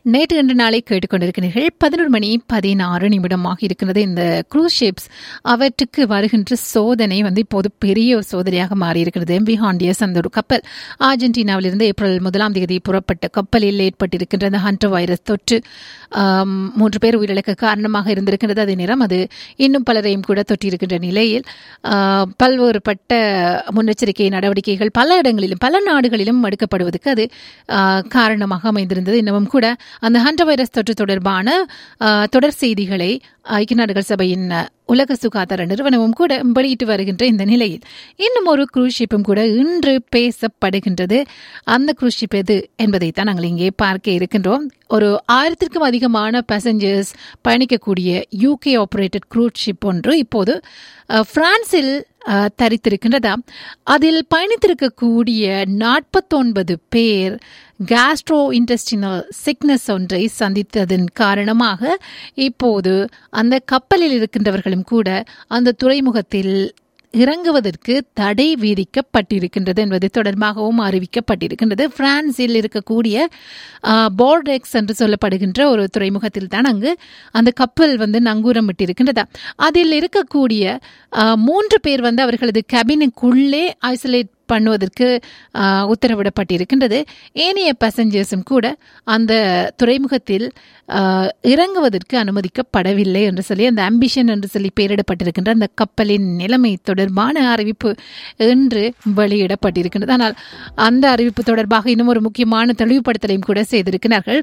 நேற்று இன்று நாளை கேட்டுக்கொண்டிருக்கிறீர்கள் பதினொரு மணி பதினாறு நிமிடமாக இருக்கிறது இந்த க்ரூஸ் ஷிப்ஸ் அவற்றுக்கு வருகின்ற சோதனை வந்து இப்போது பெரிய ஒரு சோதனையாக மாறியிருக்கிறது எம்பி ஹாண்டியஸ் அந்த ஒரு கப்பல் அர்ஜென்டினாவிலிருந்து ஏப்ரல் முதலாம் தேதி புறப்பட்ட கப்பலில் ஏற்பட்டிருக்கின்ற அந்த ஹண்டர் வைரஸ் தொற்று ஆம், மூன்று பேர் உயிரிழக்க காரணமாக இருந்திருக்கின்றது அதே நேரம் அது இன்னும் பலரையும் கூட தொற்றிருக்கின்ற நிலையில் ஆ, பல்வேறுபட்ட முன்னெச்சரிக்கை நடவடிக்கைகள் பல இடங்களிலும் பல நாடுகளிலும் எடுக்கப்படுவதற்கு அது ஆ, காரணமாக அமைந்திருந்தது இன்னமும் கூட அந்த ஹண்டர் வைரஸ் தொற்று தொடர்பான ஆ, தொடர் செய்திகளை ஐக்கிய நாடுகள் சபையின் அ, உலக சுகாதார நிறுவனமும் கூட வெளியிட்டு வருகின்ற இந்த நிலையில் இன்னும் ஒரு குரூஸ் ஷிப்பும் கூட இன்று பேசப்படுகின்றது அந்த குரூஸ் ஷிப் எது என்பதை தான் நாங்கள் இங்கே பார்க்க இருக்கின்றோம் ஒரு ஆயிரத்திற்கும் அதிகமான பேசஞ்சர்ஸ் பயணிக்கக்கூடிய யூகே ஆபரேட்டட் க்ரூஸ் ஷிப் ஒன்று இப்போது அ, பிரான்சில் அ, தரித்திருக்கின்றதா அதில் பயணித்திருக்கக்கூடிய நாற்பத்தொன்பது பேர் கேஸ்ட்ரோ இன்டெஸ்டினல் சிக்னஸ் ஒன்றை சந்தித்ததன் காரணமாக இப்போது அந்த கப்பலில் இருக்கின்றவர்களும் கூட அந்த துறைமுகத்தில் இறங்குவதற்கு தடை விதிக்கப்பட்டிருக்கின்றது என்பது தொடர்பாகவும் அறிவிக்கப்பட்டிருக்கின்றது பிரான்சில் இருக்கக்கூடிய போர்டெக்ஸ் என்று சொல்லப்படுகின்ற ஒரு துறைமுகத்தில் தான் அங்கு அந்த கப்பல் வந்து நங்கூரமிட்டிருக்கின்றதா அதில் இருக்கக்கூடிய ஆ, மூன்று பேர் வந்து அவர்களது கேபினுக்குள்ளே ஐசோலேட் பண்ணுவதற்கு ஆ, உத்தரவிடப்பட்டிருக்கின்றது ஏனைய பேசஞ்சர்ஸும் கூட அந்த துறைமுகத்தில் ஆ, இறங்குவதற்கு அனுமதிக்கப்படவில்லை என்று சொல்லி அந்த அம்பிஷன் என்று சொல்லி பெயரிடப்பட்டிருக்கின்ற அந்த கப்பலின் நிலைமை தொடர்பான அறிவிப்பு இன்று வெளியிடப்பட்டிருக்கின்றது ஆனால் அந்த அறிவிப்பு தொடர்பாக இன்னும் ஒரு முக்கியமான தெளிவுபடுத்தலையும் கூட செய்திருக்கிறார்கள்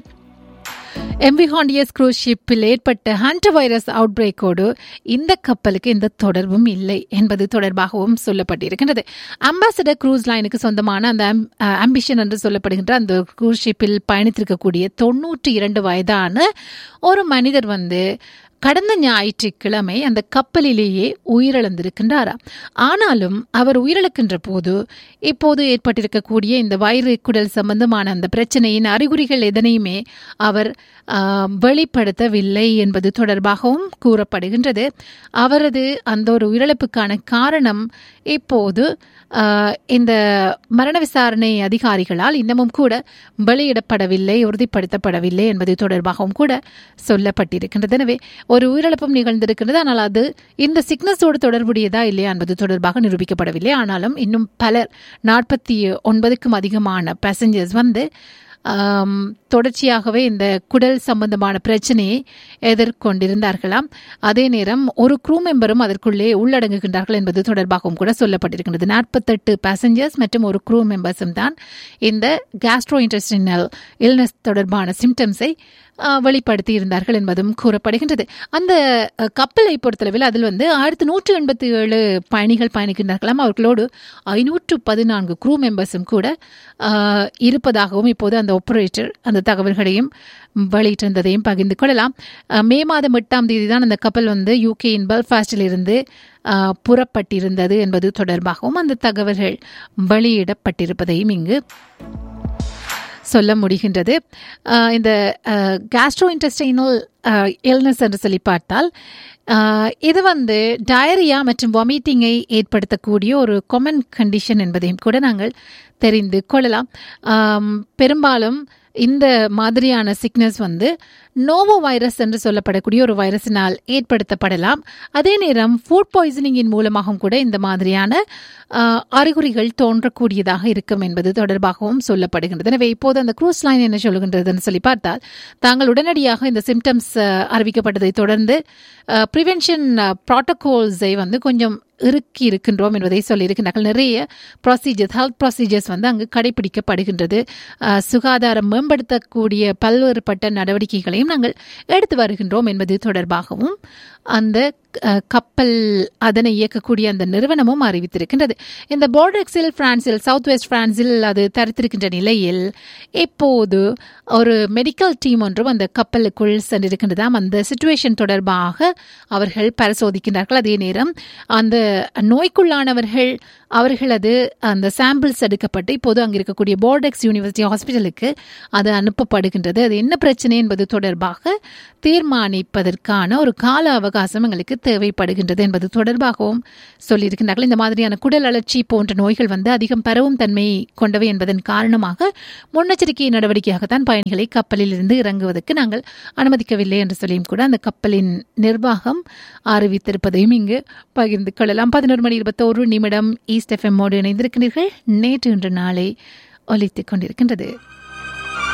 எம்பி ஹாண்டியஸ் க்ரூஸ் ஷிப்பில் ஏற்பட்ட ஹண்ட் வைரஸ் அவுட் பிரேக்கோடு இந்த கப்பலுக்கு எந்த தொடர்பும் இல்லை என்பது தொடர்பாகவும் சொல்லப்பட்டிருக்கின்றது அம்பாசடர் க்ரூஸ் லைனுக்கு சொந்தமான அந்த அம்பிஷன் என்று சொல்லப்படுகின்ற அந்த க்ரூஸ் ஷிப்பில் பயணித்திருக்கக்கூடிய தொண்ணூற்றி இரண்டு வயதான ஒரு மனிதர் வந்து கடந்த ஞாயிற்றுக்கிழமை அந்த கப்பலிலேயே உயிரிழந்திருக்கின்றாராம் ஆனாலும் அவர் உயிரிழக்கின்ற போது இப்போது ஏற்பட்டிருக்கக்கூடிய இந்த வயிறு குடல் சம்பந்தமான அந்த பிரச்சனையின் அறிகுறிகள் எதனையுமே அவர் ஆ, வெளிப்படுத்தவில்லை என்பது தொடர்பாகவும் கூறப்படுகின்றது அவரது அந்த ஒரு உயிரிழப்புக்கான காரணம் இப்போது ஆ, இந்த மரண விசாரணை அதிகாரிகளால் இன்னமும் கூட வெளியிடப்படவில்லை உறுதிப்படுத்தப்படவில்லை என்பது தொடர்பாகவும் கூட சொல்லப்பட்டிருக்கின்றது எனவே ஒரு உயிரிழப்பும் நிகழ்ந்திருக்கின்றது ஆனால் அது இந்த சிக்னஸோடு தொடர்புடையதா இல்லையா என்பது தொடர்பாக நிரூபிக்கப்படவில்லை ஆனாலும் இன்னும் பலர் நாற்பத்தி ஒன்பதுக்கும் அதிகமான பேசஞ்சர்ஸ் வந்து ஆம், தொடர்ச்சியாகவே இந்த குடல் சம்பந்தமான பிரச்சனையை எதிர்கொண்டிருந்தார்களாம் அதே நேரம் ஒரு க்ரூ மெம்பரும் அதற்குள்ளே உள்ளடங்குகின்றார்கள் என்பது தொடர்பாகவும் கூட சொல்லப்பட்டிருக்கின்றது நாற்பத்தெட்டு பேசஞ்சர்ஸ் மற்றும் ஒரு க்ரூ மெம்பர்ஸும் தான் இந்த கேஸ்ட்ரோ இன்டெஸ்டினல் இல்னஸ் தொடர்பான சிம்டம்ஸை வெளிப்படுத்தி இருந்தார்கள் என்பதும் கூறப்படுகின்றது அந்த அஹ், கப்பலை பொறுத்தளவில் அதில் வந்து ஆயிரத்தி நூற்று எண்பத்தி ஏழு பயணிகள் பயணிக்கின்றார்களாம் அவர்களோடு ஐநூற்று பதினான்கு க்ரூ மெம்பர்ஸும் கூட அஹ், இருப்பதாகவும் இப்போது அந்த ஆபரேட்டர் அந்த தகவல்களையும் வெளியிட்டிருந்ததையும் பகிர்ந்து கொள்ளலாம் அஹ், மே மாதம் எட்டாம் தேதி தான் அந்த கப்பல் வந்து யூகேயின் பெல்ஃபாஸ்டில் இருந்து அஹ், புறப்பட்டிருந்தது என்பது தொடர்பாகவும் அந்த தகவல்கள் வெளியிடப்பட்டிருப்பதையும் இங்கு சொல்ல முடிகின்றது அஹ் இந்த கேஸ்ட்ரோ இன்டெஸ்டைனல் இல்னஸ் என்று சொல்லி பார்த்தால் அஹ் இது வந்து டயரியா மற்றும் வாமிட்டிங்கை ஏற்படுத்தக்கூடிய ஒரு காமன் கண்டிஷன் என்பதையும் கூட நாங்கள் தெரிந்து கொள்ளலாம் ஆம், பெரும்பாலும் இந்த மாதிரியான சிக்னஸ் வந்து நோவோ வைரஸ் என்று சொல்லப்படக்கூடிய ஒரு வைரஸினால் ஏற்படுத்தப்படலாம் அதே நேரம் ஃபுட் பாய்சனிங்கின் மூலமாகவும் கூட இந்த மாதிரியான ஆஹ், அறிகுறிகள் தோன்றக்கூடியதாக இருக்கும் என்பது தொடர்பாகவும் சொல்லப்படுகின்றது எனவே இப்போது அந்த க்ரூஸ் லைன் என்ன சொல்லுகின்றதுன்னு சொல்லி பார்த்தால் தாங்கள் உடனடியாக இந்த சிம்டம்ஸ் அறிவிக்கப்பட்டதை தொடர்ந்து ப்ரிவென்ஷன் ப்ராட்டோகால்ஸை வந்து கொஞ்சம் இறுக்கி இருக்கின்றோம் என்பதை சொல்லியிருக்கிறார்கள் நிறைய ப்ரொசீஜர்ஸ் ஹெல்த் ப்ரொசீஜர்ஸ் வந்து அங்கு கடைபிடிக்கப்படுகின்றது அஹ், சுகாதாரம் மேம்படுத்தக்கூடிய பல்வேறுபட்ட நடவடிக்கைகளையும் நாங்கள் எடுத்து வருகின்றோம் என்பது தொடர்பாகவும் அந்த அஹ், கப்பல் அதனை இயக்கக்கூடிய அந்த நிறுவனமும் அறிவித்திருக்கின்றது இந்த போர்டெக்ஸில் பிரான்சில் சவுத் வெஸ்ட் பிரான்சில் அது தரித்திருக்கின்ற நிலையில் இப்போது ஒரு மெடிக்கல் டீம் ஒன்றும் அந்த கப்பலுக்குள் சென்றிருக்கின்றதாம் அந்த சுச்சுவேஷன் தொடர்பாக அவர்கள் பரிசோதிக்கின்றார்கள் அதே நேரம் அந்த நோய்க்குள்ளானவர்கள் அவர்களது அந்த சாம்பிள்ஸ் எடுக்கப்பட்டு இப்போது அங்கே இருக்கக்கூடிய போர்டெக்ஸ் யூனிவர்சிட்டி ஹாஸ்பிட்டலுக்கு அது அனுப்பப்படுகின்றது அது என்ன பிரச்சனை என்பது தொடர்பாக தீர்மானிப்பதற்கான ஒரு கால அவகாசம் எங்களுக்கு தேவைப்படுகின்றது என்பது தொடர்பாகவும் சொல்லியிருக்கின்றார்கள் இந்த மாதிரியான குடல் அழற்சி போன்ற நோய்கள் வந்து அதிகம் பரவும் தன்மை கொண்டவை என்பதன் காரணமாக முன்னெச்சரிக்கை நடவடிக்கையாகத்தான் பயணிகளை கப்பலில் இருந்து இறங்குவதற்கு நாங்கள் அனுமதிக்கவில்லை என்று சொல்லியும் கூட அந்த கப்பலின் நிர்வாகம் அறிவித்திருப்பதையும் இங்கு பகிர்ந்து கொள்ளலாம் பதினோரு மணி இருபத்தோரு நிமிடம் ஈஸ்ட் எஃப்எம்மோடு இணைந்திருக்கிறீர்கள் நேற்று இன்று நாளை ஒலித்துக் கொண்டிருக்கின்றது